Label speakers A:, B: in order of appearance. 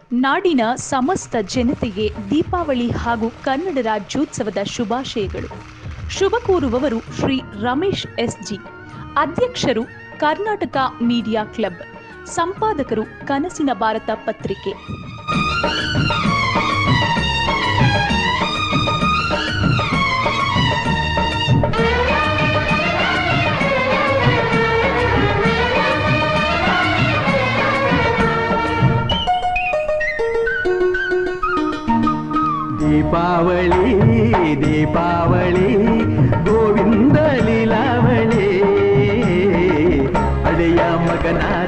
A: ನಾಡಿನ ಸಮಸ್ತ ಜನತೆಗೆ ದೀಪಾವಳಿ ಹಾಗೂ ಕನ್ನಡ ರಾಜ್ಯೋತ್ಸವದ ಶುಭಾಶಯಗಳು ಶುಭ ಕೋರುವವರು ಶ್ರೀ ರಮೇಶ್ ಎಸ್ ಜಿ ಅಧ್ಯಕ್ಷರು ಕರ್ನಾಟಕ ಮೀಡಿಯಾ ಕ್ಲಬ್ ಸಂಪಾದಕರು ಕನಸಿನ ಭಾರತ ಪತ್ರಿಕೆ
B: ದೀಪಾವಳಿ ದೀಪಾವಳಿ ಗೋವಿಂದ ಲೀಲಾವಳಿ ಅಡೆಯ ಮಗನಾದ